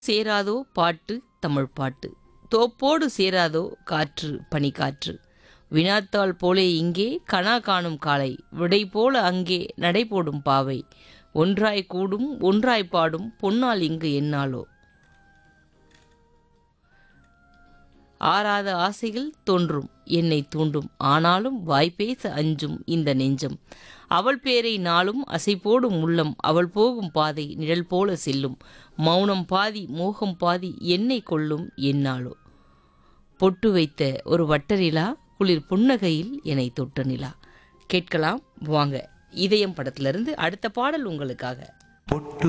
சேராதோ பாட்டு தமிழ் பாட்டு தோப்போடு சேராதோ காற்று பனிக்காற்று வினாத்தாள் போலே இங்கே கனா காணும் காலை விடை போல அங்கே நடைபோடும் பாவை ஒன்றாய் கூடும் ஒன்றாய் பாடும் பொன்னால் இங்கு என்னாலோ ஆறாத ஆசைகள் தோன்றும் என்னை தூண்டும் ஆனாலும் வாய்ப்பேச அஞ்சும் இந்த நெஞ்சம் அவள் பேரை நாளும் அசைபோடும் உள்ளம் அவள் போகும் பாதை நிழல் போல செல்லும் மௌனம் பாதி மோகம் பாதி என்னை கொள்ளும் என்னாலோ பொட்டு வைத்த ஒரு வட்ட நிலா குளிர் புன்னகையில் என்னை தொட்ட நிலா கேட்கலாம் வாங்க இதயம் படத்திலிருந்து அடுத்த பாடல் உங்களுக்காக பொட்டு